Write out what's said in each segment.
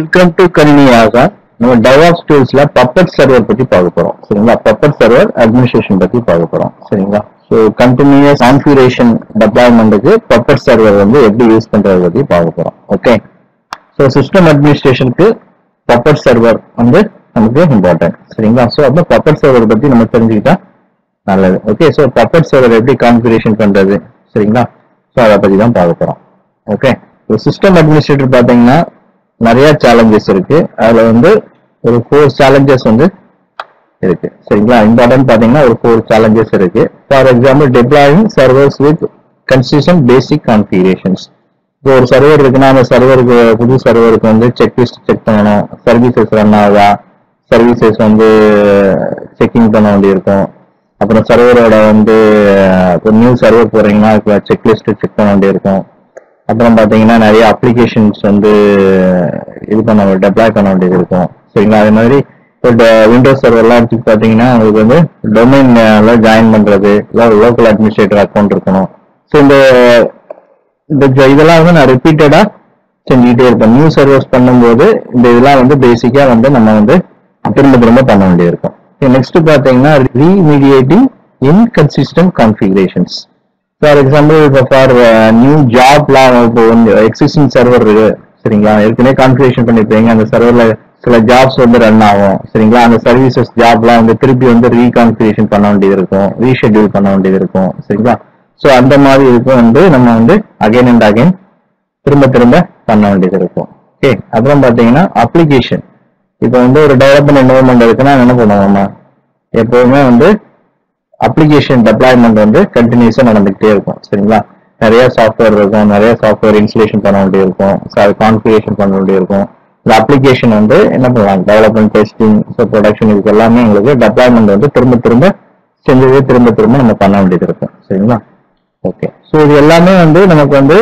welcome to கணினியாக நம்ம DevOps டூல்ஸ்ல puppet server பத்தி பார்க்க போறோம் சரிங்களா பப்பட் சர்வர் அட்மினிஸ்ட்ரேஷன் பத்தி பார்க்க போறோம் சரிங்களா ஸோ கண்டினியூஸ் கான்ஃபிகரேஷன் டெப்ளாய்மெண்ட்டுக்கு பப்பட் சர்வர் வந்து எப்படி யூஸ் பண்றது பத்தி பார்க்க போறோம் ஓகே ஸோ சிஸ்டம் அட்மினிஸ்ட்ரேஷனுக்கு பப்பட் சர்வர் வந்து நமக்கு இம்பார்ட்டன்ட் சரிங்களா ஸோ அப்போ பப்பட் சர்வர் பத்தி நம்ம தெரிஞ்சுக்கிட்டா நல்லது ஓகே ஸோ பப்பட் சர்வர் எப்படி கான்ஃபிகரேஷன் பண்றது சரிங்களா ஸோ அதை பத்தி தான் பார்க்க போறோம் ஓகே இப்போ சிஸ்டம் அட்மினிஸ்ட்ரேட்டர் பார்த்தீங்கன்னா நிறைய சேலஞ்சஸ் இருக்கு அதுல வந்து ஒரு ஃபோர் சேலஞ்சஸ் வந்து இருக்கு சரிங்களா இம்பார்ட்டன்ட் பாத்தீங்கன்னா ஒரு ஃபோர் சேலஞ்சஸ் இருக்கு for example deploying servers with consistent basic configurations இப்போ ஒரு சர்வர் இருக்குன்னா அந்த சர்வருக்கு புது சர்வருக்கு வந்து செக் லிஸ்ட் செக் பண்ணணும் சர்வீசஸ் ரன் ஆகுதா சர்வீசஸ் வந்து செக்கிங் பண்ண வேண்டியிருக்கும் அப்புறம் சர்வரோட வந்து இப்போ நியூ சர்வர் போறீங்கன்னா இப்போ செக் லிஸ்ட் செக் பண்ண வேண்டியிருக்கும் அப்புறம் பாத்தீங்கன்னா நிறைய அப்ளிகேஷன்ஸ் வந்து இது பண்ண டெப்ளாய் பண்ண வேண்டியது இருக்கும் சரிங்களா அதே மாதிரி இப்போ விண்டோஸ் சர்வர்லாம் எடுத்து பாத்தீங்கன்னா உங்களுக்கு வந்து டொமைன்ல ஜாயின் பண்றது லோக்கல் அட்மினிஸ்ட்ரேட்டர் அக்கௌண்ட் இருக்கணும் ஸோ இந்த இந்த ஜ- இதெல்லாம் வந்து நான் ரிப்பீட்டடா செஞ்சுக்கிட்டே இருப்பேன் நியூ சர்வர்ஸ் பண்ணும்போது இந்த இதெல்லாம் வந்து பேசிக்கா வந்து நம்ம வந்து திரும்ப திரும்ப பண்ண வேண்டியிருக்கும் நெக்ஸ்ட் பாத்தீங்கன்னா remediating inconsistent configurations for example இப்போ ஃபார் நியூ ஜாப்லாம் இப்போ வந்து எக்ஸிஸ்டிங் சர்வர் இருக்கு சரிங்களா ஏற்கனவே கான்ஃபிகரேஷன் பண்ணிருப்பீங்க அந்த சர்வர்ல சில ஜாப்ஸ் வந்து ரன் ஆகும் சரிங்களா அந்த சர்வீசஸ் ஜாப்லாம் வந்து திருப்பி வந்து ரீகான்ஃபிகரேஷன் பண்ண வேண்டியது இருக்கும் ரீஷெட்யூல் பண்ண வேண்டியது இருக்கும் சரிங்களா ஸோ அந்த மாதிரி இதுக்கும் வந்து நம்ம வந்து அகைன் அண்ட் அகைன் திரும்ப திரும்ப பண்ண வேண்டியது இருக்கும் ஓகே அப்புறம் பார்த்தீங்கன்னா அப்ளிகேஷன் இப்போ வந்து ஒரு டெவலப்மெண்ட் என்வரன்மெண்ட் இருக்குன்னா என்ன பண்ணுவோம் நம்ம எப்பவுமே வந்து அப்ளிகேஷன் டெப்ளாய்மெண்ட் வந்து கண்டினியூஸா நடந்துகிட்டே இருக்கும் சரிங்களா நிறைய சாஃப்ட்வேர் இருக்கும் நிறைய சாஃப்ட்வேர் இன்ஸ்டலேஷன் பண்ண வேண்டியிருக்கும் கான்ஃபிகரேஷன் பண்ண வேண்டியிருக்கும் இந்த அப்ளிகேஷன் வந்து என்ன பண்ணலாம் டெவலப்மெண்ட் டெஸ்டிங் ஸோ ப்ரொடக்ஷன் இதுக்கு எல்லாமே உங்களுக்கு டெப்ளாய்மெண்ட் வந்து திரும்ப திரும்ப செஞ்சதே திரும்ப திரும்ப நம்ம பண்ண வேண்டியது இருக்கும் சரிங்களா ஓகே ஸோ இது எல்லாமே வந்து நமக்கு வந்து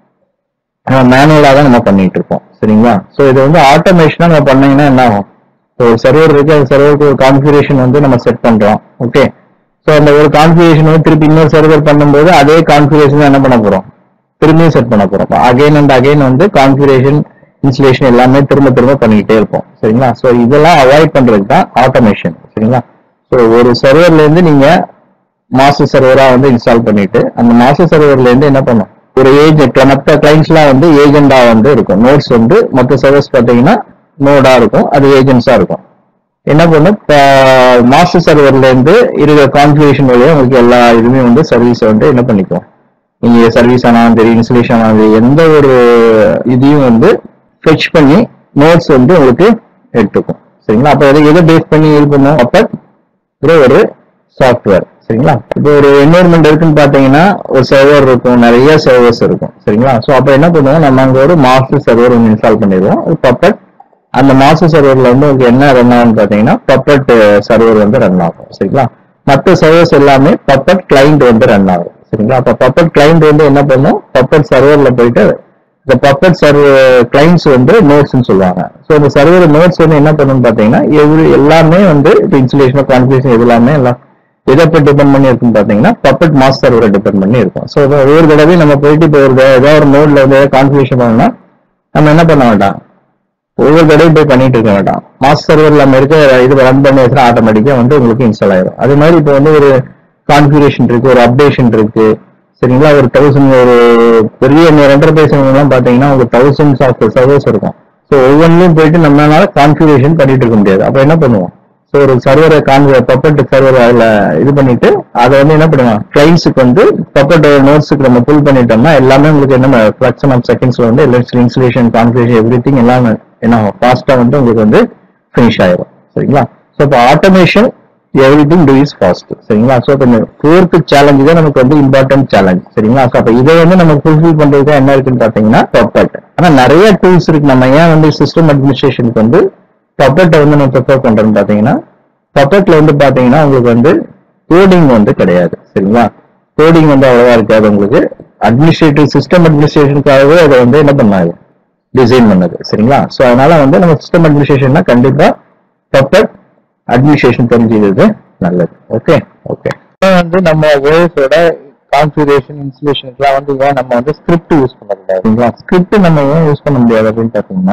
மேனுவலாக தான் நம்ம பண்ணிட்டு இருக்கோம் சரிங்களா ஸோ இது வந்து ஆட்டோமேஷனா நம்ம பண்ணீங்கன்னா என்ன ஆகும் இப்போ ஒரு சர்வர் இருக்கு அந்த சர்வருக்கு ஒரு கான்ஃபிகரேஷன் வந்து நம்ம செட் பண்றோம் ஓகே ஸோ அந்த ஒரு கான்ஃபிகரேஷன் வந்து திருப்பி இன்னொரு சர்வர் பண்ணும்போது அதே கான்ஃபிகரேஷன் என்ன பண்ண போறோம் திரும்பியும் செட் பண்ண போறோம் அகைன் அண்ட் அகைன் வந்து கான்ஃபிகரேஷன் இன்ஸ்டலேஷன் எல்லாமே திரும்ப திரும்ப பண்ணிக்கிட்டே இருப்போம் சரிங்களா ஸோ இதெல்லாம் அவாய்ட் பண்றதுக்கு தான் ஆட்டோமேஷன் சரிங்களா ஸோ ஒரு சர்வர்ல இருந்து நீங்க மாஸ்டர் சர்வரா வந்து இன்ஸ்டால் பண்ணிட்டு அந்த மாஸ்டர் சர்வர்ல இருந்து என்ன பண்ணும் ஒரு ஏஜென்ட் மற்ற கிளைண்ட்ஸ்லாம் வந்து ஏஜெண்டா வந்து இருக்கும் நோட்ஸ் வந்து மற்ற சர்வர்ஸ் பார்த்தீங்கன்னா நோடா இருக்கும் அது ஏஜென்ட்ஸா இருக்கும் என்ன பண்ணும் மாஸ்டர் சர்வர்ல இருந்து இருக்கிற கான்ஃபிகரேஷன் வழியா உங்களுக்கு எல்லா இதுவுமே வந்து சர்வீஸ் வந்து என்ன பண்ணிக்கும் நீங்க சர்வீஸ் ஆனாலும் சரி இன்ஸ்டலேஷன் ஆனாலும் சரி, எந்த ஒரு இதையும் வந்து ஃபெச் பண்ணி நோட்ஸ் வந்து உங்களுக்கு எடுத்துக்கும் சரிங்களா அப்ப எதை எதை பேஸ் பண்ணி இது பண்ணும் அப்ப இது ஒரு சாஃப்ட்வேர் சரிங்களா இப்போ ஒரு என்வரன்மெண்ட் இருக்குன்னு பாத்தீங்கன்னா ஒரு சர்வர் இருக்கும் நிறைய சர்வர்ஸ் இருக்கும் சரிங்களா ஸோ அப்ப என்ன பண்ணுவோம் நம்ம அங்க ஒரு மாஸ்டர் சர்வர் ஒன்று இன்ஸ்டால் பண்ணிடுவோம் ஒரு பப்பட் அந்த மாஸ்டர் சர்வர்ல வந்து உங்களுக்கு என்ன ரன் ஆகும்னு பாத்தீங்கன்னா பப்பட் சர்வர் வந்து ரன் ஆகும் சரிங்களா மற்ற சர்வர்ஸ் எல்லாமே பப்பட் கிளைண்ட் வந்து ரன் ஆகும் சரிங்களா அப்ப பப்பட் கிளைண்ட் வந்து என்ன பண்ணும் பப்பட் சர்வர்ல போயிட்டு இந்த பப்பட் சர்வர் கிளைண்ட்ஸ் வந்து நோட்ஸ்னு சொல்லுவாங்க ஸோ இந்த சர்வர் நோட்ஸ் வந்து என்ன பண்ணுன்னு பாத்தீங்கன்னா எவ்ரி எல்லாமே வந்து இப்போ இன்சுலேஷன் கான்ஃபிகரேஷன் இது எல்லாமே எல்லாம் எதை இப்போ டிபெண்ட் பண்ணி இருக்குன்னு பாத்தீங்கன்னா பப்பட் மாஸ்டர் சர்வரை டிபெண்ட் பண்ணி இருக்கும் ஸோ ஒவ்வொரு தடவை நம்ம போயிட்டு இப்போ ஒரு ஏதாவது ஒரு நோட்ல வந்து கான்ஃபிகரேஷன் பண்ணோம்னா நம்ம என்ன பண்ண வேண்டாம் ஒவ்வொரு தடவையும் போய் பண்ணிட்டு இருக்க வேண்டாம் மாஸ்டர் சர்வர்ல நம்ம இருக்க இது ரன் பண்ணி வச்சுனா ஆட்டோமேட்டிக்கா வந்து உங்களுக்கு இன்ஸ்டால் ஆயிடும் அதே மாதிரி இப்போ வந்து ஒரு கான்ஃபிகரேஷன் இருக்கு ஒரு அப்டேஷன் இருக்கு சரிங்களா ஒரு தௌசண்ட் ஒரு பெரிய என்டர்பிரைஸ் எல்லாம் பாத்தீங்கன்னா ஒரு தௌசண்ட்ஸ் ஆஃப் சர்வர்ஸ் இருக்கும் ஸோ ஒவ்வொன்றிலும் போயிட்டு நம்மளால கான்ஃபிகரேஷன் பண்ணிட்டு இருக்க முடியாது அப்ப என்ன பண்ணுவோம் ஸோ ஒரு சர்வரை கான் பப்பட் சர்வர் அதில் இது பண்ணிட்டு அதை வந்து என்ன பண்ணுவோம் கிளைண்ட்ஸுக்கு வந்து பப்பட் நோட்ஸுக்கு நம்ம புல் பண்ணிட்டோம்னா எல்லாமே உங்களுக்கு என்ன ஃபிராக்ஷன் ஆஃப் செகண்ட்ஸ்ல வந்து electric insulation configuration everything எல்லாமே என்ன ஆகும் ஃபாஸ்ட்டாக வந்து உங்களுக்கு வந்து ஃபினிஷ் ஆயிரும் சரிங்களா ஸோ இப்போ automation everything too is fast சரிங்களா ஸோ இப்போ இந்த ஃபோர்த்து சேலஞ்சு தான் நமக்கு வந்து இம்பார்ட்டன்ட் சேலஞ்ச் சரிங்களா ஸோ அப்போ இதை வந்து நம்ம ஃபுல்ஃபில் பண்றதுக்கு என்ன இருக்குன்னு பார்த்தீங்கன்னா பப்பட் ஆனால் நிறைய டூல்ஸ் இருக்கு நம்ம ஏன் வந்து சிஸ்டம் அட்மினிஸ்ட்ரேஷனுக்கு வந்து பப்பட்டை வந்து நம்ம ப்ரிஃபர் பண்றோம்னு பார்த்தீங்கன்னா பப்பட்ல வந்து பார்த்தீங்கன்னா உங்களுக்கு வந்து கோடிங் வந்து கிடையாது சரிங்களா கோடிங் வந்து அவ்வளவா இருக்காது உங்களுக்கு அட்மினிஸ்ட்ரேட்டிவ் சிஸ்டம் அட்மினிஸ்ட்ரேஷனுக்காகவே அதை வந்து என்ன பண்ணாது டிசைன் பண்ணது சரிங்களா ஸோ அதனால வந்து நம்ம சிஸ்டம் அட்மினிஸ்ட்ரேஷன்னா கண்டிப்பா பப்பட் அட்மினிஸ்ட்ரேஷன் தெரிஞ்சுக்கிறது நல்லது ஓகே ஓகே வந்து நம்ம ஓஎஸோட கான்ஃபிகரேஷன் இன்ஸ்டலேஷனுக்குலாம் வந்து ஏன் நம்ம வந்து ஸ்கிரிப்ட் யூஸ் பண்ண முடியாது ஸ்கிரிப்ட் நம்ம ஏன் யூஸ் பண்ண முடியாது அப்படின்னு பார்த்தீங்கன்னா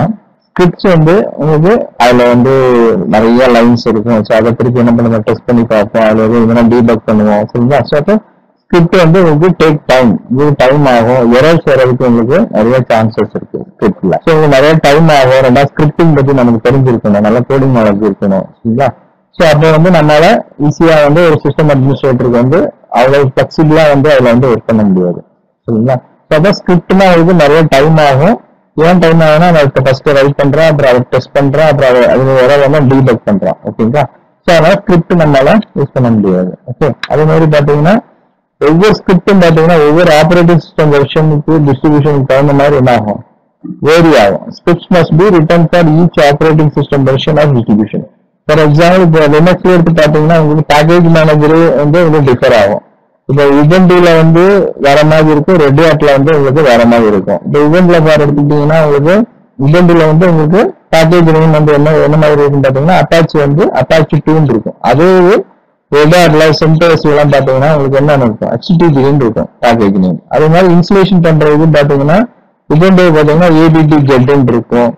ஸ்கிரிப்ட்ஸ் வந்து உங்களுக்கு அதுல வந்து நிறைய லைன்ஸ் இருக்கும் ஸோ அதை திருப்பி என்ன பண்ணுவோம் டெஸ்ட் பண்ணி பார்ப்போம் அதுல வந்து இதெல்லாம் டீபக் பண்ணுவோம் சரிங்களா ஸோ அப்போ ஸ்கிரிப்ட் வந்து உங்களுக்கு டேக் டைம் உங்களுக்கு டைம் ஆகும் எரர்ஸ் வரதுக்கு உங்களுக்கு நிறைய சான்சஸ் இருக்கு ஸ்கிரிப்ட்ல ஸோ உங்களுக்கு நிறைய டைம் ஆகும் ரெண்டாவது ஸ்கிரிப்டிங் பத்தி நமக்கு தெரிஞ்சிருக்கணும் நல்ல கோடிங் நாலேஜ் இருக்கணும் சரிங்களா ஸோ அப்போ வந்து நம்மளால ஈஸியா வந்து ஒரு சிஸ்டம் அட்மினிஸ்ட்ரேட்டருக்கு வந்து அவ்வளவு ஃபிளெக்சிபிளா வந்து அதுல வந்து ஒர்க் பண்ண முடியாது சரிங்களா ஸோ அப்போ ஸ்கிரிப்ட்னா வந்து நிறைய டைம் ஆகும் ஏன் டைம் ஆகும்னா நான் இப்போ ஃபர்ஸ்ட் ரைட் பண்றேன் அப்புறம் அதை டெஸ்ட் பண்றேன் அப்புறம் அதை அது வர வந்து டீபக் பண்றேன் ஓகேங்களா ஸோ அதனால ஸ்கிரிப்ட் நம்மளால யூஸ் பண்ண முடியாது ஓகே அதே மாதிரி பாத்தீங்கன்னா ஒவ்வொரு ஸ்கிரிப்டும் பாத்தீங்கன்னா ஒவ்வொரு ஆபரேட்டிங் சிஸ்டம் வெர்ஷனுக்கு டிஸ்ட்ரிபியூஷனுக்கு தகுந்த மாதிரி என்ன ஆகும் வேரி ஆகும் scripts must be written for each operating system version of distribution for example இப்போ லினக்ஸ்ல எடுத்து பாத்தீங்கன்னா உங்களுக்கு பேக்கேஜ் மேனேஜர் வந்து உங்களுக்கு டிஃபர் ஆகும் இப்போ உபண்டுல வந்து வேற மாதிரி இருக்கும் ரெட் ஹாட்ல வந்து உங்களுக்கு வேற மாதிரி இருக்கும் இப்போ உபண்டுல பாரு எடுத்துக்கிட்டீங்கன்னா உங்களுக்கு உபண்டுல வந்து உங்களுக்கு பேக்கேஜ் நேம் வந்து என்ன என்ன மாதிரி இருக்குன்னு பாத்தீங்கன்னா அட்டாச் வந்து அட்டாச் டூன்னு இருக்கும் அதே ரெட் ஹாட்ல சென்டர்ஸ் எல்லாம் பாத்தீங்கன்னா உங்களுக்கு என்ன இருக்கும் ஹெச்டிடின்னு இருக்கும் பேக்கேஜ் நேம் அதே மாதிரி இன்ஸ்டலேஷன் பண்றது பாத்தீங்கன்னா உபண்டு பாத்தீங்கன்னா ஏபிடி ஜெட்னு இருக்கும்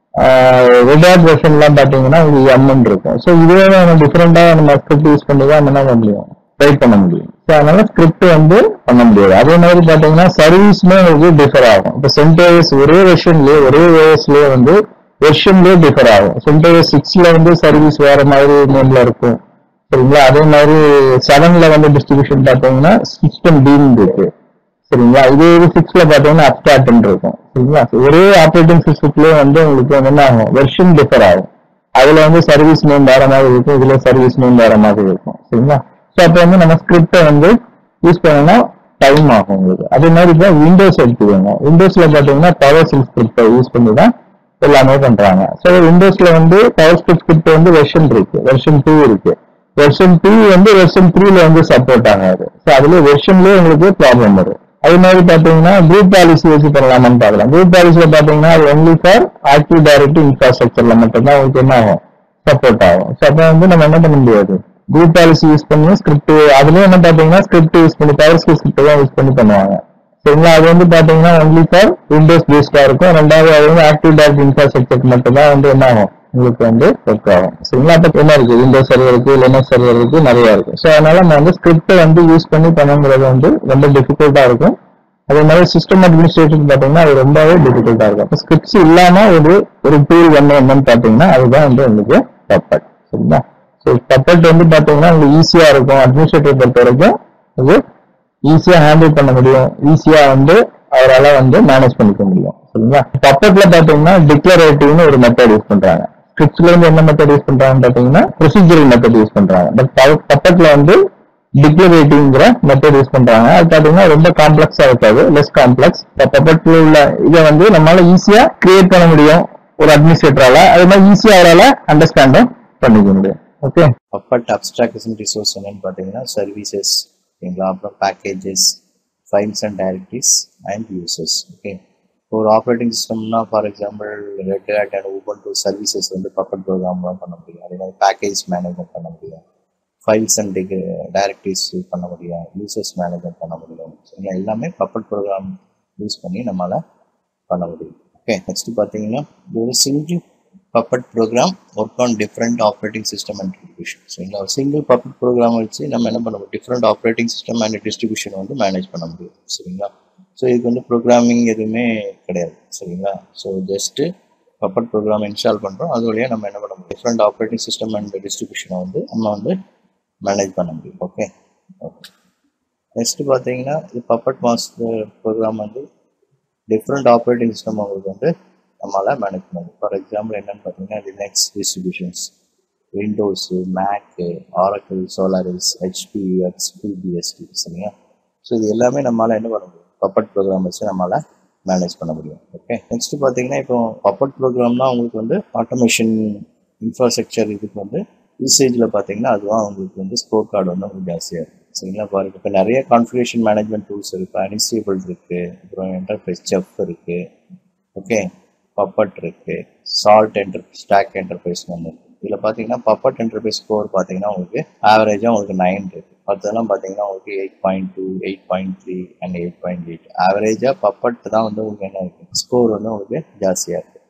ரெடார்ட் வெர்ஷன்லாம் பாத்தீங்கன்னா உங்களுக்கு எம்என் இருக்கும் ஸோ இதுவே நம்ம டிஃப்ரெண்டா நம்ம ஸ்கிரிப்ட் யூஸ் பண்ணி தான் நம்ம என்ன பண்ண முடியும் ரைட் பண்ண முடியும் ஸோ அதனால ஸ்கிரிப்ட் வந்து பண்ண முடியாது அதே மாதிரி பாத்தீங்கன்னா சர்வீஸ்மே உங்களுக்கு டிஃபர் ஆகும் இப்போ சென்டர்ஸ் ஒரே வெர்ஷன்லயே ஒரே ஓஎஸ்லயே வந்து வெர்ஷன்லயே டிஃபர் ஆகும் சென்டர்ஸ் சிக்ஸ்ல வந்து சர்வீஸ் வேற மாதிரி நேம்ல இருக்கும் சரிங்களா அதே மாதிரி செவன்ல வந்து டிஸ்ட்ரிபியூஷன் பாத்தீங்கன்னா சிஸ்டம் டீம் இருக்கு சரிங்களா இது இது சிக்ஸ்ல பாத்தீங்கன்னா அப்டாட்னு இருக்கும் சரிங்களா ஒரே ஆப்ரேட்டிங் சிஸ்டத்துலயே வந்து உங்களுக்கு வந்து என்ன ஆகும் வெர்ஷன் டிஃபர் ஆகும் அதுல வந்து சர்வீஸ் நேம் வேற மாதிரி இருக்கும் இதுல சர்வீஸ் நேம் வேற மாதிரி இருக்கும் சரிங்களா ஸோ அப்போ வந்து நம்ம ஸ்கிரிப்டை வந்து யூஸ் பண்ணோம்னா டைம் ஆகும் உங்களுக்கு அதே மாதிரி இப்போ விண்டோஸ் எடுத்துக்கோங்க விண்டோஸ்ல பாத்தீங்கன்னா பவர் சில் ஸ்கிரிப்டை யூஸ் பண்ணி தான் எல்லாமே பண்றாங்க ஸோ விண்டோஸ்ல வந்து பவர் ஸ்கிரிப்ட் வந்து வெர்ஷன் இருக்கு வெர்ஷன் டூ இருக்கு வெர்ஷன் டூ வந்து வெர்ஷன் த்ரீல வந்து சப்போர்ட் ஆகாது ஸோ அதுல வெர்ஷன்லயே உங்களுக்கு ப்ராப்ளம் வரும் அதே மாதிரி பாத்தீங்கன்னா குரூப் பாலிசி வச்சு பண்ணலாமான்னு பார்க்கலாம் குரூப் பாலிசியில பாத்தீங்கன்னா அது ஒன்லி ஃபார் ஆக்டிவ் டைரக்டிவ் இன்ஃப்ராஸ்ட்ரக்சர்ல மட்டும்தான் உங்களுக்கு என்ன ஆகும் சப்போர்ட் ஆகும் ஸோ அப்போ வந்து நம்ம என்ன பண்ண முடியாது குரூப் பாலிசி யூஸ் பண்ணி ஸ்கிரிப்ட் அதுலயும் என்ன பாத்தீங்கன்னா ஸ்கிரிப்ட் யூஸ் பண்ணி பவர் ஸ்கில் ஸ்கிரிப்ட் தான் யூஸ் பண்ணி பண்ணுவாங்க சரிங்களா அது வந்து பாத்தீங்கன்னா ஒன்லி ஃபார் விண்டோஸ் பேஸ்டா இருக்கும் ரெண்டாவது அது வந்து ஆக்டிவ் டைரக்ட் இன்ஃப்ராஸ்ட்ரக்சர் மட்டும் தான் வந்து என்ன ஆகும் உங்களுக்கு வந்து ஒர்க் ஆகும் சரிங்களா அப்ப என்ன இருக்கு விண்டோஸ் சர்வர் இருக்கு லினக்ஸ் சர்வர் இருக்கு நிறைய இருக்கு ஸோ அதனால நம்ம வந்து ஸ்கிரிப்டை வந்து யூஸ் பண்ணி பண்ணுங்கிறது வந்து ரொம்ப டிஃபிகல்ட்டா இருக்கும் அதே மாதிரி சிஸ்டம் அட்மினிஸ்ட்ரேஷன் பாத்தீங்கன்னா அது ரொம்பவே டிஃபிகல்ட்டா இருக்கும் அப்போ ஸ்கிரிப்ட்ஸ் இல்லாம ஒரு ஒரு டூல் வந்து என்னன்னு பாத்தீங்கன்னா அதுதான் வந்து உங்களுக்கு பப்பட் சரிங்களா ஸோ பப்பட் வந்து பாத்தீங்கன்னா உங்களுக்கு ஈஸியா இருக்கும் அட்மினிஸ்ட்ரேட்டர் பொறுத்த வரைக்கும் இது ஈஸியா ஹேண்டில் பண்ண முடியும் ஈஸியா வந்து அவரால வந்து மேனேஜ் பண்ணிக்க முடியும் சரிங்களா பப்பட்ல பாத்தீங்கன்னா டிக்ளரேட்டிவ்னு ஒரு மெத்தட் யூஸ் பண்றாங்க ஸ்கிரிப்ட்ஸ்ல இருந்து என்ன மெத்தட் யூஸ் பண்றாங்கன்னு பாத்தீங்கன்னா ப்ரொசீஜரல் மெத்தட் யூஸ் பண்றாங்க பட் பப்பட்ல வந்து டிக்ளரேட்டிவ்ங்கிற மெத்தட் யூஸ் பண்றாங்க அது பாத்தீங்கன்னா ரொம்ப காம்ப்ளெக்ஸா இருக்காது லெஸ் காம்ப்ளெக்ஸ் பப்பட்ல உள்ள இதை வந்து நம்மளால ஈஸியா கிரியேட் பண்ண முடியும் ஒரு அட்மினிஸ்ட்ரேட்டரால அது மாதிரி ஈஸியா அவரால அண்டர்ஸ்டாண்டும் பண்ணிக்க முடியும் ஓகே பப்பட் அப்ஸ்ட்ராக்ஷன் ரிசோர்ஸ் என்னன்னு பார்த்தீங்கன்னா சர்வீசஸ் ஓகேங்களா அப்புறம் packages files and directories and users okay ஒரு ஆப்ரேட்டிங் சிஸ்டம்னா for example Red Hat and Ubuntu services வந்து பப்பட் ப்ரோக்ராம்லாம் பண்ண முடியும் அதே மாதிரி பேக்கேஜ் மேனேஜ்மெண்ட் பண்ண முடியும் ஃபைல்ஸ் அண்ட் டைரக்டரிஸ் பண்ண முடியும் யூசர்ஸ் மேனேஜ்மெண்ட் பண்ண முடியும் சரிங்களா எல்லாமே பப்பட் ப்ரோக்ராம் யூஸ் பண்ணி நம்மளால் பண்ண முடியும் ஓகே நெக்ஸ்ட் பார்த்தீங்கன்னா ஒரு single Puppet program work on different operating system and distribution சரிங்களா ஒரு சிங்கிள் பப்பட் ப்ரோக்ராம் வச்சு நம்ம என்ன பண்ண முடியும் different operating system and distribution வந்து மேனேஜ் பண்ண முடியும் சரிங்களா ஸோ இதுக்கு வந்து ப்ரோக்ராமிங் எதுவுமே கிடையாது சரிங்களா so just Puppet program install பண்ணுறோம் அது வழியாக நம்ம என்ன பண்ண முடியும் டிஃப்ரெண்ட் ஆப்ரேட்டிங் சிஸ்டம் அண்ட் டிஸ்ட்ரிபியூஷனை வந்து நம்ம வந்து மேனேஜ் பண்ண முடியும் ஓகே ஓகே நெக்ஸ்ட் பார்த்தீங்கன்னா இது பப்பட் மாஸ்டர் ப்ரோக்ராம் வந்து டிஃப்ரெண்ட் ஆப்ரேட்டிங் சிஸ்டம் உங்களுக்கு வந்து நம்மளால் மேனேஜ் பண்ண முடியும் ஃபார் எக்ஸாம்பிள் என்னன்னு பார்த்தீங்கன்னா Linux distributions Windows Mac Oracle Solaris HP UX BBSD சரிங்களா ஸோ இது எல்லாமே நம்மளால் என்ன பண்ண முடியும் பப்பட் ப்ரோக்ராம் வச்சு நம்மளால் மேனேஜ் பண்ண முடியும் ஓகே நெக்ஸ்ட் பார்த்தீங்கன்னா இப்போ பப்பட் ப்ரோக்ராம்னா உங்களுக்கு வந்து ஆட்டோமேஷன் இன்ஃப்ராஸ்ட்ரக்சர் இதுக்கு வந்து யூசேஜில் பார்த்தீங்கன்னா அதுதான் உங்களுக்கு வந்து ஸ்கோர் கார்டு வந்து உங்களுக்கு ஜாஸ்தியாக இருக்கும் சரிங்களா பாருங்க இப்போ நிறைய கான்ஃபிகரேஷன் மேனேஜ்மெண்ட் டூல்ஸ் இருக்குது அனிஸ்டேபிள் இருக்குது அப்புறம் என்டர்பிரைஸ் செஃப் இருக்குது ஓகே பப்பட் இருக்குது சால்ட் என்டர் ஸ்டாக் என்டர்பிரைஸ் ஒன்று இருக்குது இதில் பார்த்தீங்கன்னா பப்பட் என்டர்பிரைஸ் ஸ்கோர் பார்த்தீங்கன்னா உங்களுக்கு ஆவரேஜாக உங்களுக்கு நைன் இருக்குது மற்றதெல்லாம் பார்த்தீங்கன்னா உங்களுக்கு eight point two eight point three and eight point eight ஆவரேஜாக பப்பட் தான் வந்து உங்களுக்கு என்ன இருக்குது ஸ்கோர் வந்து உங்களுக்கு ஜாஸ்தியாக இருக்குது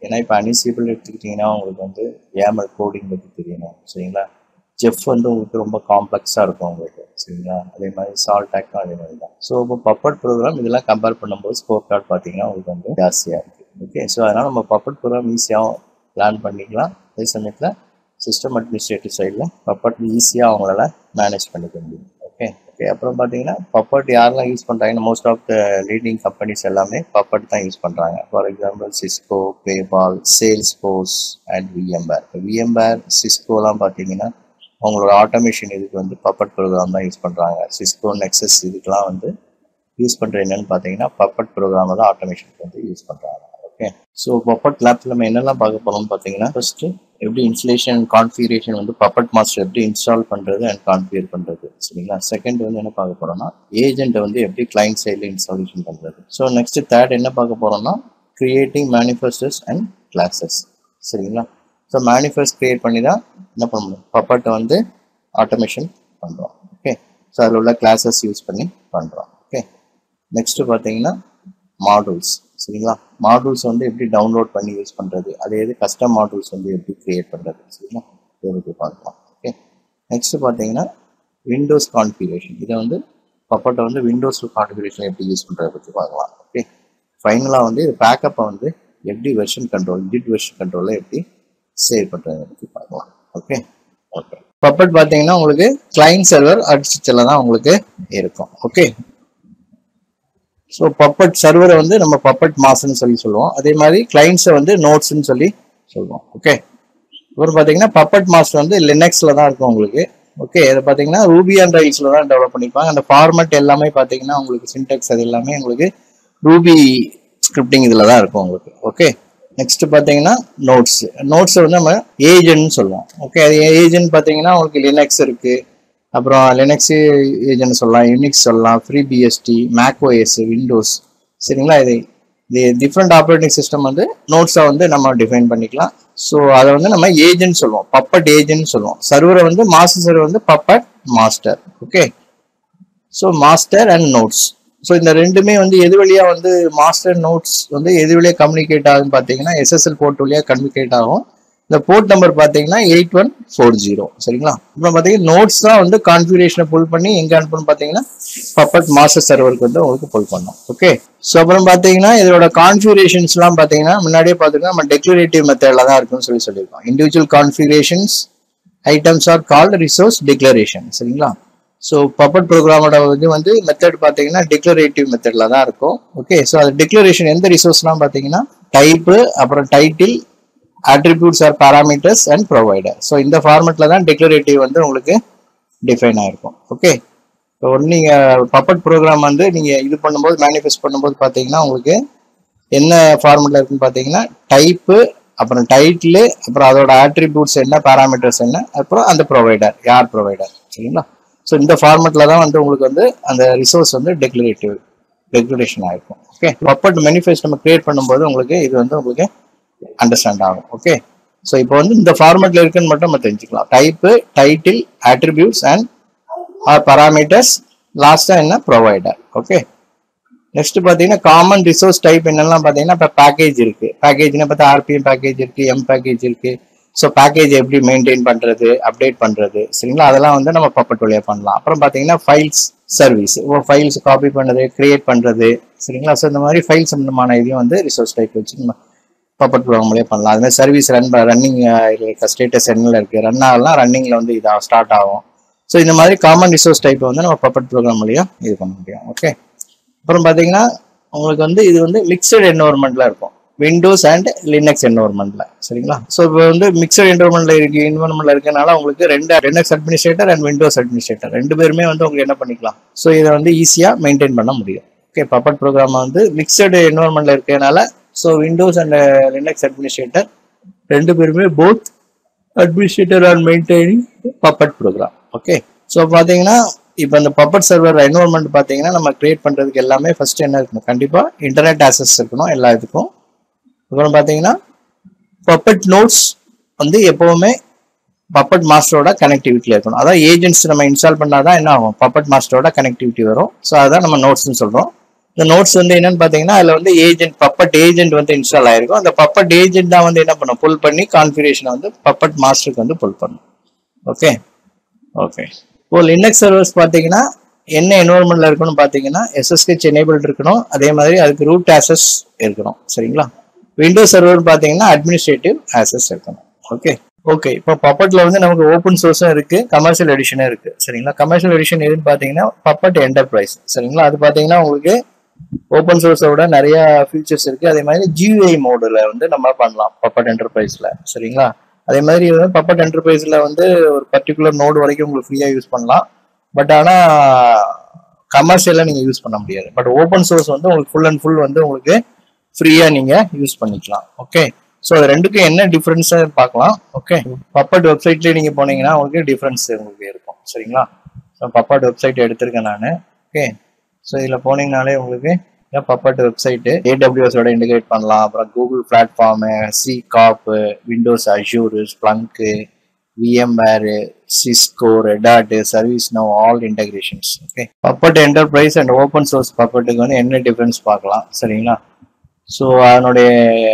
ஏன்னா இப்போ அனிசிபிள் எடுத்துக்கிட்டிங்கன்னா உங்களுக்கு வந்து ஏமல் கோடிங் பற்றி தெரியணும் சரிங்களா ஜெஃப் வந்து உங்களுக்கு ரொம்ப காம்ப்ளெக்ஸாக இருக்கும் உங்களுக்கு சரிங்களா அதே மாதிரி சால்ட் டேக்கும் அதே மாதிரி தான் ஸோ இப்போ பப்பட் ப்ரோக்ராம் இதெல்லாம் கம்பேர் பண்ணும்போது ஸ்கோர் கார்டு பார்த்தீங்கன்னா உங்களுக்கு வந்து ஜாஸ்தியாக இருக்குது ஓகே ஸோ அதனால் நம்ம பப்பட் ப்ரோக்ராம் ஈஸியாகவும் பிளான் பண்ணிக்கலாம் அதே சமயத்தில் சிஸ்டம் அட்மினிஸ்ட்ரேட்டிவ் சைடில் பப்பட் ஈஸியாக அவங்களால மேனேஜ் பண்ணிக்க முடியும் ஓகே ஓகே அப்புறம் பார்த்தீங்கன்னா பப்பட் யாரெல்லாம் யூஸ் பண்ணுறாங்கன்னா most of the leading companies எல்லாமே பப்பட் தான் யூஸ் பண்ணுறாங்க for example Cisco PayPal Salesforce and VMware VMware சிஸ்கோலாம் பார்த்தீங்கன்னா அவங்களோட ஆட்டோமேஷன் இதுக்கு வந்து பப்பட் ப்ரோக்ராம் தான் யூஸ் பண்ணுறாங்க சிஸ்கோ நெக்ஸஸ் இதுக்கெலாம் வந்து யூஸ் பண்ணுற என்னன்னு பார்த்தீங்கன்னா பப்பட் ப்ரோக்ராம் தான் ஆட்டோமேஷனுக்கு வந்து யூஸ் பண்ணுறாங்க ஓகே ஸோ பப்பட் லேப்ல நம்ம என்னெல்லாம் பார்க்க போறோம்னு பார்த்தீங்கன்னா ஃபர்ஸ்ட் எப்படி இன்ஸ்டலேஷன் கான்ஃபிகரேஷன் வந்து பப்பட் மாஸ்டர் எப்படி இன்ஸ்டால் பண்றது அண்ட் கான்ஃபிகர் பண்றது சரிங்களா செகண்ட் வந்து என்ன பார்க்க போறோம்னா ஏஜென்ட் வந்து எப்படி கிளைண்ட் சைடில் இன்ஸ்டாலேஷன் பண்றது ஸோ நெக்ஸ்ட் தேர்ட் என்ன பார்க்க போறோம்னா கிரியேட்டிங் மேனிஃபெஸ்டர்ஸ் அண்ட் கிளாஸஸ் சரிங்களா ஸோ மேனிஃபெஸ்ட் கிரியேட் பண்ணி தான் என்ன பண்ண முடியும் பப்பட்டை வந்து ஆட்டோமேஷன் பண்ணுறோம் ஓகே ஸோ அதில் உள்ள கிளாஸஸ் யூஸ் பண்ணி பண்ணுறோம் ஓகே நெக்ஸ்ட் பார்த்தீங்கன்னா மாடல்ஸ் சரிங்களா மாடல்ஸ் வந்து எப்படி டவுன்லோட் பண்ணி யூஸ் பண்ணுறது அதே இது கஸ்டம் மாடல்ஸ் வந்து எப்படி கிரியேட் பண்ணுறது சரிங்களா இதை பற்றி பார்க்கலாம் ஓகே நெக்ஸ்ட் பார்த்தீங்கன்னா விண்டோஸ் கான்ஃபிகரேஷன் இதை வந்து பப்பட்டை வந்து விண்டோஸ் கான்ஃபிகரேஷன் எப்படி யூஸ் பண்ணுறதை பற்றி பார்க்கலாம் ஓகே ஃபைனலாக வந்து இது பேக்கப்பை வந்து எப்படி வெர்ஷன் கண்ட்ரோல் டிட் வெர்ஷன் கண்ட்ரோலில் எப்படி சேவ் பண்ணுறதை பற்றி பார்க்கலாம் ஓகே ஓகே பப்பட் பார்த்தீங்கன்னா உங்களுக்கு கிளைண்ட் சர்வர் அடிச்சிச்சில் தான் உங்களுக்கு இருக்கும் ஓகே ஸோ பப்பட் சர்வரை வந்து நம்ம பப்பட் மாஸ்ன்னு சொல்லி சொல்லுவோம் அதே மாதிரி கிளைண்ட்ஸை வந்து நோட்ஸ்ன்னு சொல்லி சொல்லுவோம் ஓகே அப்புறம் பார்த்தீங்கன்னா பப்பட் மாஸ்டர் வந்து லினக்ஸில் தான் இருக்கும் உங்களுக்கு ஓகே இதை பார்த்தீங்கன்னா ரூபி அண்ட் ரைல்ஸில் தான் டெவலப் பண்ணியிருப்பாங்க அந்த ஃபார்மட் எல்லாமே பார்த்தீங்கன்னா உங்களுக்கு சின்டெக்ஸ் அது எல்லாமே உங்களுக்கு ரூபி ஸ்கிரிப்டிங் இதில் தான் இருக்கும் உங்களுக்கு ஓகே நெக்ஸ்ட் பார்த்தீங்கன்னா நோட்ஸ் நோட்ஸ் வந்து நம்ம ஏஜென்ட்னு சொல்லுவோம் ஓகே அது ஏஜென்ட் பார்த்தீங்கன்னா உங்களுக்கு லினக்ஸ் இருக்குது அப்புறம் லினக்ஸ் ஏஜென்ட் சொல்லலாம் யூனிக்ஸ் சொல்லலாம் free BSD Mac OS Windows சரிங்களா இது இது டிஃப்ரெண்ட் ஆப்ரேட்டிங் சிஸ்டம் வந்து நோட்ஸாக வந்து நம்ம டிஃபைன் பண்ணிக்கலாம் ஸோ அதை வந்து நம்ம ஏஜென்ட் சொல்லுவோம் பப்பட் ஏஜென்ட் சொல்லுவோம் சர்வரை வந்து மாஸ்டர் சர்வர் வந்து Puppet master okay so master and nodes so இந்த ரெண்டுமே வந்து எது வழியாக வந்து மாஸ்டர் நோட்ஸ் வந்து எது வழியாக கம்யூனிகேட் ஆகுதுன்னு பார்த்தீங்கன்னா எஸ்எஸ்எல் போர்ட் வழியாக கம்யூனிகேட் ஆகும் இந்த போர்ட் நம்பர் பார்த்தீங்கன்னா எயிட் ஒன் ஃபோர் ஜீரோ சரிங்களா அப்புறம் பார்த்தீங்கன்னா நோட்ஸ் தான் வந்து கான்ஃபிகரேஷனை புல் பண்ணி எங்கே அனுப்பணும் பார்த்தீங்கன்னா பப்பட் மாஸ்டர் சர்வருக்கு வந்து உங்களுக்கு புல் பண்ணோம் ஓகே ஸோ அப்புறம் பார்த்தீங்கன்னா இதோட கான்ஃபிகரேஷன்ஸ்லாம் பார்த்தீங்கன்னா முன்னாடியே பார்த்துருக்கோம் நம்ம டெக்ளரேட்டிவ் மெத்தடில் தான் இருக்குன்னு சொல்லி சொல்லியிருக்கோம் individual configurations items are called resource declaration சரிங்களா ஸோ பப்பட் ப்ரோக்ராமோட இது வந்து மெத்தட் பார்த்தீங்கன்னா டிக்ளரேட்டிவ் மெத்தடில் தான் இருக்கும் ஓகே ஸோ அது டிக்ளரேஷன் எந்த ரிசோர்ஸ்லாம் பார்த்தீங்கன்னா டைப்பு அப்புறம் title attributes or parameters and provider so இந்த ஃபார்மெட்டில் தான் டிக்ளரேட்டிவ் வந்து உங்களுக்கு டிஃபைன் ஆயிருக்கும் ஓகே இப்போ ஒன்று நீங்கள் பப்பட் ப்ரோக்ராம் வந்து நீங்கள் இது பண்ணும்போது மேனிஃபெஸ்ட் பண்ணும்போது பார்த்தீங்கன்னா உங்களுக்கு என்ன ஃபார்மெட்டில் இருக்குன்னு பார்த்தீங்கன்னா டைப்பு அப்புறம் டைட்டிலு அப்புறம் அதோட attributes என்ன பேராமீட்டர்ஸ் என்ன அப்புறம் அந்த ப்ரொவைடர் யார் ப்ரொவைடர் சரிங்களா ஸோ இந்த ஃபார்மெட்டில் தான் வந்து உங்களுக்கு வந்து அந்த ரிசோர்ஸ் வந்து டெக்ளரேட்டிவ் டெக்ளரேஷன் ஆயிருக்கும் ஓகே பப்பட் மேனிஃபெஸ்ட் நம்ம கிரியேட் பண்ணும்போது உங்களுக்கு இது வந்து உங்களுக்கு அண்டர்ஸ்டாண்ட் ஆகும் ஓகே ஸோ இப்போ வந்து இந்த ஃபார்மெட்ல இருக்குன்னு மட்டும் நம்ம தெரிஞ்சுக்கலாம் type title attributes and or parameters லாஸ்ட்டாக என்ன ப்ரொவைடர் ஓகே நெக்ஸ்ட் பார்த்தீங்கன்னா காமன் ரிசோர்ஸ் டைப் என்னெல்லாம் பார்த்தீங்கன்னா இப்போ பேக்கேஜ் இருக்கு பேக்கேஜ்னா பார்த்தா ஆர்பிஎம் பேக்கேஜ் இருக்கு எம் பேக்கேஜ் இருக்கு ஸோ பேக்கேஜ் எப்படி மெயின்டைன் பண்றது அப்டேட் பண்றது சரிங்களா அதெல்லாம் வந்து நம்ம பப்பட் வழியா பண்ணலாம் அப்புறம் பார்த்தீங்கன்னா ஃபைல்ஸ் சர்வீஸ் இப்போ ஃபைல்ஸ் காப்பி பண்ணுறது கிரியேட் பண்றது சரிங்களா ஸோ இந்த மாதிரி ஃபைல் சம்பந்தமான இதையும் வந்து ரிசோர்ஸ் டைப் வச்சு நம்ம பப்பட் ப்ரோக்ராம் மூலியம் பண்ணலாம் அது மாதிரி சர்வீஸ் ரன் ரன்னிங் இருக்க ஸ்டேட்டஸ் என்னல இருக்கு ரன் ஆகலாம் ரன்னிங்ல வந்து இதாக ஸ்டார்ட் ஆகும் ஸோ இந்த மாதிரி காமன் ரிசோர்ஸ் டைப் வந்து நம்ம பப்பட் ப்ரோக்ராம் மூலியம் இது பண்ண முடியும் ஓகே அப்புறம் பார்த்தீங்கன்னா உங்களுக்கு வந்து இது வந்து மிக்சட் என்வரன்மெண்ட்ல இருக்கும் விண்டோஸ் அண்ட் லினக்ஸ் என்வரன்மெண்ட்ல சரிங்களா ஸோ இப்போ வந்து மிக்சட் என்வரன்மெண்ட்ல இருக்கு என்வரன்மெண்ட்ல இருக்கனால உங்களுக்கு ரெண்டு Linux administrator and Windows administrator ரெண்டு பேருமே வந்து உங்களுக்கு என்ன பண்ணிக்கலாம் ஸோ இதை வந்து ஈஸியாக மெயின்டைன் பண்ண முடியும் ஓகே பப்பட் ப்ரோக்ராம் வந்து மிக்சடு என்வரன்மெண்ட்ல இருக்கனால so Windows and Linux administrator ரெண்டு பேருமே both administrator are maintaining Puppet program okay so பார்த்தீங்கன்னா இப்போ இந்த பப்பட் சர்வர் என்வரன்மெண்ட் பார்த்தீங்கன்னா நம்ம கிரியேட் பண்ணுறதுக்கு எல்லாமே ஃபர்ஸ்ட் என்ன இருக்கணும் கண்டிப்பாக இன்டர்நெட் ஆக்சஸ் இருக்கணும் எல்லா இதுக்கும் அப்புறம் பார்த்தீங்கன்னா பப்பட் நோட்ஸ் வந்து எப்போவுமே பப்பட் மாஸ்டரோட கனெக்டிவிட்டியில் இருக்கணும் அதான் ஏஜென்ட்ஸ் நம்ம இன்ஸ்டால் பண்ணாதான் என்ன ஆகும் பப்பட் மாஸ்டரோட கனெக்டிவிட்டி வரும் ஸோ அதான் நம்ம நோட்ஸ்னு சொல்கிறோம் இந்த நோட்ஸ் வந்து என்னன்னு பாத்தீங்கன்னா அதுல வந்து ஏஜென்ட் பப்பட் ஏஜென்ட் வந்து இன்ஸ்டால் ஆயிருக்கும் அந்த பப்பட் ஏஜென்ட் தான் வந்து என்ன பண்ணும் புல் பண்ணி கான்ஃபிகரேஷன் வந்து பப்பட் மாஸ்டருக்கு வந்து புல் பண்ணும் ஓகே ஓகே இப்போ லினக்ஸ் சர்வர்ஸ் பாத்தீங்கன்னா என்ன என்வரன்மெண்ட்ல இருக்கணும் பாத்தீங்கன்னா எஸ்எஸ்ஹெச் எனேபிள் இருக்கணும் அதே மாதிரி அதுக்கு ரூட் ஆசஸ் இருக்கணும் சரிங்களா விண்டோஸ் சர்வர் பாத்தீங்கன்னா அட்மினிஸ்ட்ரேட்டிவ் ஆசஸ் இருக்கணும் ஓகே ஓகே இப்போ பப்பட்ல வந்து நமக்கு ஓப்பன் சோர்ஸும் இருக்கு கமர்ஷியல் எடிஷனும் இருக்கு சரிங்களா கமர்ஷியல் எடிஷன் எதுன்னு பாத்தீங்கன்னா பப்பட் என்டர்பிரைஸ் சரிங்களா அது பாத்தீங்கன்னா உங்களுக்கு ஓப்பன் சோர்ஸை விட நிறைய ஃபீச்சர்ஸ் இருக்கு அதே மாதிரி ஜியூஐ மோடில் வந்து நம்ம பண்ணலாம் பப்பட் என்டர்பிரைஸ்ல சரிங்களா அதே மாதிரி வந்து பப்பட் என்டர்பிரைஸ்ல வந்து ஒரு பர்டிகுலர் நோடு வரைக்கும் உங்களுக்கு ஃப்ரீயா யூஸ் பண்ணலாம் பட் ஆனா கமர்ஷியலா நீங்க யூஸ் பண்ண முடியாது பட் ஓப்பன் சோர்ஸ் வந்து உங்களுக்கு ஃபுல் அண்ட் ஃபுல் வந்து உங்களுக்கு ஃப்ரீயா நீங்க யூஸ் பண்ணிக்கலாம் ஓகே ஸோ அது ரெண்டுக்கும் என்ன டிஃபரன்ஸ் பார்க்கலாம் ஓகே பப்பட் வெப்சைட்லேயே நீங்க போனீங்கன்னா உங்களுக்கு டிஃபரன்ஸ் உங்களுக்கு இருக்கும் சரிங்களா ஸோ பப்பட் வெப்சைட் எடுத்திருக்கேன் நான் ஓகே ஸோ இதில் போனீங்கனாலே உங்களுக்கு பப்பட் வெப்சைட்டு ஏடபிள்யூஎஸோட இன்டிகிரேட் பண்ணலாம் அப்புறம் கூகுள் பிளாட்ஃபார்மு சி காப்பு Windows Azure Splunk VMware Cisco Red Hat service no all integrations okay Puppet enterprise and open source பப்பட்டுக்கு வந்து என்ன டிஃபரன்ஸ் பார்க்கலாம் சரிங்களா ஸோ அதனுடைய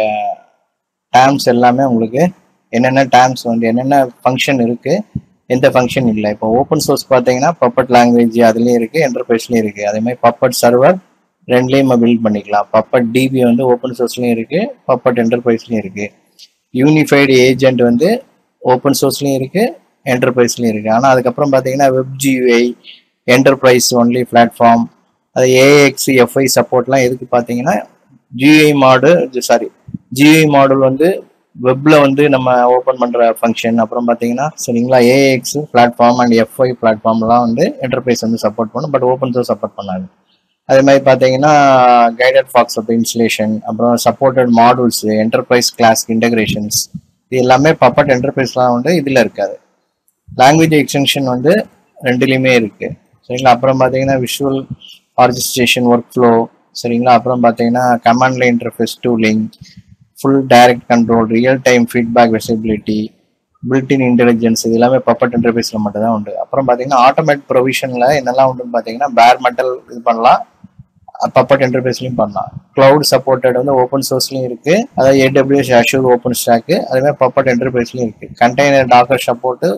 டேர்ம்ஸ் எல்லாமே உங்களுக்கு என்னென்ன டேர்ம்ஸ் வந்து என்னென்ன ஃபங்க்ஷன் இருக்கு எந்த ஃபங்க்ஷன் இல்லை இப்போ ஓப்பன் சோர்ஸ் பார்த்தீங்கன்னா பப்பட் லாங்குவேஜ் அதுலேயும் இருக்கு என்டர்பிரைஸ்லையும் இருக்கு அதே மாதிரி பப்பட் சர்வர் ரெண்டுலேயும் பில்ட் பண்ணிக்கலாம் பப்பட் டிபி வந்து ஓப்பன் சோர்ஸ்லையும் இருக்கு பப்பட் என்டர்பிரைஸ்லையும் இருக்கு யூனிஃபைடு ஏஜென்ட் வந்து ஓப்பன் சோர்ஸ்லையும் இருக்கு என்டர்பிரைஸ்லையும் இருக்கு ஆனால் அதுக்கப்புறம் பார்த்தீங்கன்னா web GUI enterprise only platform அது ஏஎக்ஸ் எஃப்ஐ சப்போர்ட்லாம் எதுக்கு பார்த்தீங்கன்னா ஜிஐ மாடு சாரி ஜிஐ மாடல் வந்து வெப்ல வந்து நம்ம ஓப்பன் பண்ற ஃபங்க்ஷன் அப்புறம் பார்த்தீங்கன்னா சரிங்களா ஏஎக்ஸ் பிளாட்ஃபார்ம் அண்ட் எஃப்ஐ பிளாட்ஃபார்ம்லாம் வந்து என்டர்பிரைஸ் வந்து சப்போர்ட் பண்ணும் பட் ஓப்பன் சோர்ஸ் சப்போர்ட் பண்ணாது அதே மாதிரி பார்த்தீங்கன்னா கைடட் ஃபாக்ஸ் ஆஃப் இன்ஸ்டலேஷன் அப்புறம் supported modules enterprise class integrations இது எல்லாமே பப்பட் என்டர்பிரைஸ்லாம் வந்து இதில் இருக்காது லாங்குவேஜ் எக்ஸ்டென்ஷன் வந்து ரெண்டுலேயுமே இருக்கு சரிங்களா அப்புறம் பார்த்தீங்கன்னா விஷுவல் ஆர்கஸ்ட்ரேஷன் ஒர்க் ஃப்ளோ சரிங்களா அப்புறம் பார்த்தீங்கன்னா command line interface tooling full direct control real time feedback visibility built-in intelligence இது எல்லாமே பப்பட் இன்டர்ஃபேஸில் மட்டும் தான் உண்டு அப்புறம் பார்த்தீங்கன்னா ஆட்டோமேட் ப்ரொவிஷனில் என்னெல்லாம் உண்டுன்னு பார்த்தீங்கன்னா பேர் மெட்டல் இது பண்ணலாம் பப்பட் இன்டர்ஃபேஸ்லையும் பண்ணலாம் கிளவுட் சப்போர்ட்டட் வந்து ஓப்பன் சோர்ஸ்லையும் இருக்கு அதாவது ஏடபிள்யூஎஸ் அஷூர் ஓப்பன் ஸ்டாக்கு அதுமாதிரி பப்பட் இன்டர்ஃபேஸ்லையும் இருக்கு கண்டெய்னர் டாக்கர் சப்போர்ட்டு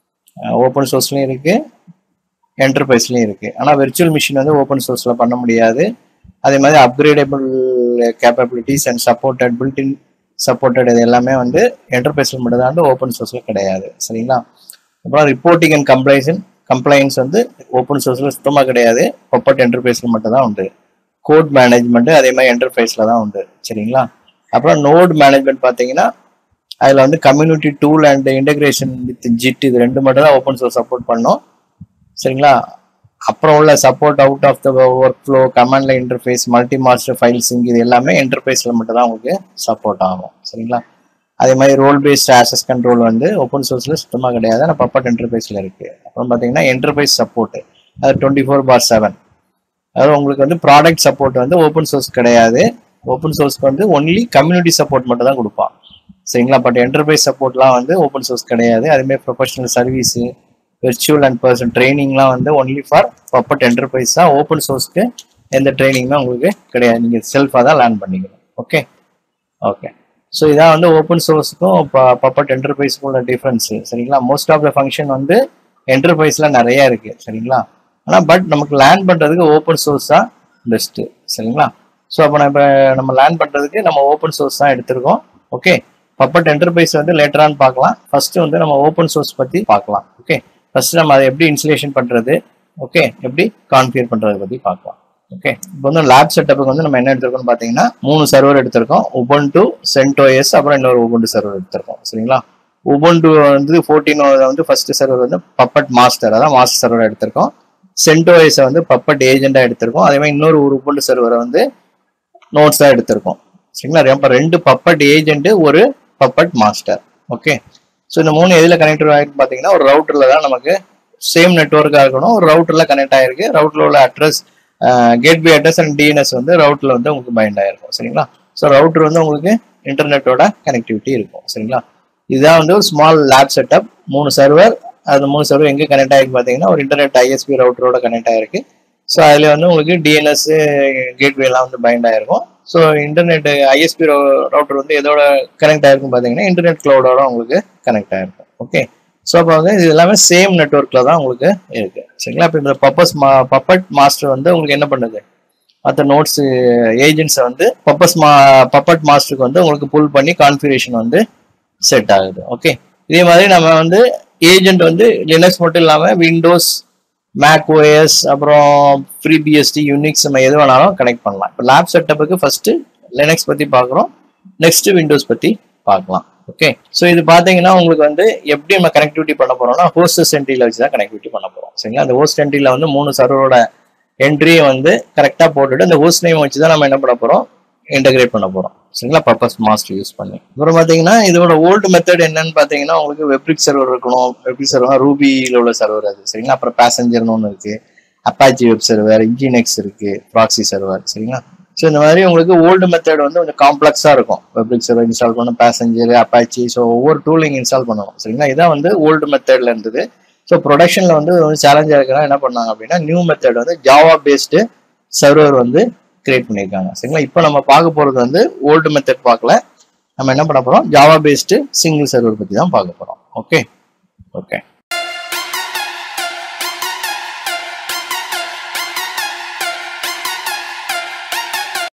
ஓப்பன் சோர்ஸ்லையும் இருக்கு என்டர்பிரைஸ்லையும் இருக்கு ஆனால் வெர்ச்சுவல் மிஷின் வந்து ஓப்பன் சோர்ஸில் பண்ண முடியாது அதே மாதிரி upgradable capabilities and supported built-in supported இது எல்லாமே வந்து என்டர்பிரைஸில் மட்டும் தான் ஓப்பன் சோர்ஸில் கிடையாது சரிங்களா அப்புறம் ரிப்போர்ட்டிங் அண்ட் கம்ப்ளைசன் கம்ப்ளைன்ஸ் வந்து ஓப்பன் சோர்ஸில் சுத்தமாக கிடையாது பப்பட் என்டர்பிரைஸில் மட்டும் தான் உண்டு கோட் மேனேஜ்மெண்ட் அதே மாதிரி என்டர்பிரைஸில் தான் உண்டு சரிங்களா அப்புறம் நோட் மேனேஜ்மெண்ட் பார்த்தீங்கன்னா அதில் வந்து community tool and integration with Git இது ரெண்டு மட்டும் தான் ஓப்பன் சோர்ஸ் சப்போர்ட் பண்ணோம் சரிங்களா அப்புறம் உள்ள support out of the workflow கமாண்ட்ல interface multi master file sync இது எல்லாமே என்டர்பிரைஸ்ல மட்டும் தான் உங்களுக்கு சப்போர்ட் ஆகும் சரிங்களா அதே மாதிரி ரோல் பேஸ்ட் ஆசஸ் கண்ட்ரோல் வந்து ஓப்பன் சோர்ஸ்ல சுத்தமாக கிடையாது ஆனால் பப்பட் என்டர்பிரைஸ்ல இருக்கு அப்புறம் பார்த்தீங்கன்னா என்டர்பிரைஸ் சப்போர்ட் அது டுவெண்ட்டி ஃபோர் பார் செவன் அதாவது உங்களுக்கு வந்து ப்ராடக்ட் சப்போர்ட் வந்து ஓப்பன் சோர்ஸ் கிடையாது ஓப்பன் சோர்ஸ்க்கு வந்து ஒன்லி கம்யூனிட்டி சப்போர்ட் மட்டும் தான் கொடுப்பான் சரிங்களா பட் என்டர்பிரைஸ் சப்போர்ட்லாம் வந்து ஓப்பன் சோர்ஸ் கிடையாது அதேமாதிரி professional service virtual and person ட்ரைனிங்லாம் வந்து ஒன்லி ஃபார் பப்பட் என்டர்பிரைஸ் தான் ஓப்பன் சோர்ஸ்க்கு எந்த ட்ரைனிங்குமே உங்களுக்கு கிடையாது நீங்கள் செல்ஃபாக தான் லேர்ன் பண்ணிக்கணும் ஓகே ஓகே ஸோ இதான் வந்து ஓப்பன் சோர்ஸுக்கும் பப்பட் என்டர்பிரைஸுக்கும் உள்ள டிஃப்ரென்ஸு சரிங்களா மோஸ்ட் ஆஃப் த ஃபங்க்ஷன் வந்து என்டர்பிரைஸில் நிறைய இருக்கு சரிங்களா ஆனால் பட் நமக்கு லேர்ன் பண்ணுறதுக்கு ஓப்பன் சோர்ஸ் தான் பெஸ்ட்டு சரிங்களா ஸோ அப்போ நம்ம நம்ம லேர்ன் பண்ணுறதுக்கு நம்ம ஓப்பன் சோர்ஸ் தான் எடுத்திருக்கோம் ஓகே பப்பட் என்டர்பிரைஸ் வந்து லேட்டரான்னு பார்க்கலாம் ஃபர்ஸ்ட் வந்து நம்ம ஓப்பன் சோர்ஸ் பற்றி பார்க்கலாம் ஓகே ஃபர்ஸ்ட் நம்ம அதை எப்படி இன்ஸ்டலேஷன் பண்ணுறது ஓகே எப்படி கான்ஃபிகர் பண்ணுறதை பற்றி பார்க்கலாம் ஓகே இப்போ வந்து லேப் செட்டப்புக்கு வந்து நம்ம என்ன எடுத்திருக்கோம்னு பார்த்தீங்கன்னா மூணு சர்வர் எடுத்திருக்கோம் உபன்டு சென்டோஎஸ் அப்புறம் இன்னொரு உபன்டு சர்வர் எடுத்திருக்கோம் சரிங்களா உபன்டு வந்து ஃபோர்டீன் வந்து ஃபர்ஸ்ட் சர்வர் வந்து பப்பட் மாஸ்டர் அதான் மாஸ்டர் சர்வர் எடுத்திருக்கோம் சென்டோஎஸை வந்து பப்பட் ஏஜெண்டா எடுத்திருக்கோம் அதே மாதிரி இன்னொரு ஒரு உபன்டு சர்வரை வந்து நோட்ஸ் தான் எடுத்திருக்கோம் சரிங்களா அப்போ ரெண்டு பப்பட் ஏஜென்ட் ஒரு பப்பட் மாஸ்டர் ஓகே ஸோ இந்த மூணு எதில் கனெக்ட் ஆகிருக்கு பார்த்தீங்கன்னா ஒரு ரவுட்டரில் தான் நமக்கு சேம் நெட்ஒர்க்காக இருக்கணும் ஒரு ரவுட்டரில் கனெக்ட் ஆகிருக்கு ரவுட்டரில் உள்ள address gateway address and DNS வந்து ரவுட்டரில் வந்து உங்களுக்கு பைண்ட் ஆகிருக்கும் சரிங்களா ஸோ ரவுட்டர் வந்து உங்களுக்கு இன்டர்நெட்டோட கனெக்டிவிட்டி இருக்கும் சரிங்களா இதுதான் வந்து ஒரு ஸ்மால் லேப் செட்டப் மூணு சர்வர் அந்த மூணு சர்வர் எங்கே கனெக்ட் ஆகிருக்கு பார்த்தீங்கன்னா ஒரு இன்டர்நெட் ஐஎஸ்பி ரவுட்டரோட கனெக்ட் ஆகிருக்கு ஸோ அதில் வந்து உங்களுக்கு டிஎன்எஸ் கேட்வேலாம் வந்து பைண்ட் ஆயிருக்கும் ஸோ இன்டர்நெட் ஐஎஸ்பி ரவுட்டர் வந்து எதோட கனெக்ட் ஆயிருக்கும் பார்த்தீங்கன்னா இன்டர்நெட் கிளவுடோட உங்களுக்கு கனெக்ட் ஆயிருக்கும் ஓகே ஸோ அப்போ வந்து இது எல்லாமே சேம் நெட்ஒர்க்கில் தான் உங்களுக்கு இருக்கு சரிங்களா இப்போ இந்த பப்பஸ் மா பப்பட் மாஸ்டர் வந்து உங்களுக்கு என்ன பண்ணுது மற்ற நோட்ஸ் ஏஜென்ட்ஸை வந்து பப்பஸ் மா பப்பட் மாஸ்டருக்கு வந்து உங்களுக்கு புல் பண்ணி கான்ஃபிகரேஷன் வந்து செட் ஆகுது ஓகே இதே மாதிரி நம்ம வந்து ஏஜென்ட் வந்து லினக்ஸ் மட்டும் இல்லாமல் விண்டோஸ் மேக் ஓஎஸ் அப்புறம் ஃப்ரீ பிஎஸ்டி யூனிக்ஸ் நம்ம எது வேணாலும் கனெக்ட் பண்ணலாம் இப்போ லேப் செட்டப்புக்கு ஃபர்ஸ்ட் லினக்ஸ் பற்றி பார்க்குறோம் நெக்ஸ்ட் விண்டோஸ் பற்றி பார்க்கலாம் ஓகே ஸோ இது பார்த்தீங்கன்னா உங்களுக்கு வந்து எப்படி நம்ம கனெக்டிவிட்டி பண்ண போறோம்னா ஹோஸ்டஸ் என்ட்ரியில் வச்சு தான் கனெக்டிவிட்டி பண்ண போகிறோம் சரிங்களா அந்த ஹோஸ்ட் என்ட்ரியில் வந்து மூணு சர்வரோட என்ட்ரியை வந்து கரெக்டாக போட்டுட்டு அந்த ஹோஸ்ட் நேம் வச்சு தான் நம்ம என்ன பண்ண போகிறோம் இன்டகிரேட் பண்ண போகிறோம் சரிங்களா பர்பஸ் மாஸ்டர் யூஸ் பண்ணி அப்புறம் பார்த்தீங்கன்னா இதோட ஓல்டு மெத்தட் என்னன்னு பார்த்தீங்கன்னா உங்களுக்கு வெப்ரிக் சர்வர் இருக்கணும் வெப்ரிக் சர்வர் ரூபியில் உள்ள சர்வர் அது சரிங்களா அப்புறம் பேசஞ்சர்னு ஒன்று இருக்கு அப்பாச்சி வெப் சர்வர் இன்ஜினெக்ஸ் இருக்கு ப்ராக்சி சர்வர் சரிங்களா ஸோ இந்த மாதிரி உங்களுக்கு ஓல்டு மெத்தட் வந்து கொஞ்சம் காம்ப்ளெக்ஸாக இருக்கும் வெப்ரிக் சர்வர் இன்ஸ்டால் பண்ண பேசஞ்சர் அப்பாச்சி ஸோ ஒவ்வொரு டூலிங் இன்ஸ்டால் பண்ணணும் சரிங்களா இதான் வந்து ஓல்டு மெத்தட்ல இருந்தது ஸோ ப்ரொடக்ஷனில் வந்து சேலஞ்சாக இருக்கிறா என்ன பண்ணாங்க அப்படின்னா நியூ மெத்தட் வந்து ஜாவா பேஸ்டு சர்வர் வந்து கிரியேட் பண்ணியிருக்காங்க சரிங்களா இப்போ நம்ம பார்க்க போகிறது வந்து ஓல்டு மெத்தட் பார்க்கல நம்ம என்ன பண்ண போகிறோம் ஜாவா பேஸ்டு சிங்கிள் சர்வர் பற்றி தான் பார்க்க போகிறோம் ஓகே ஓகே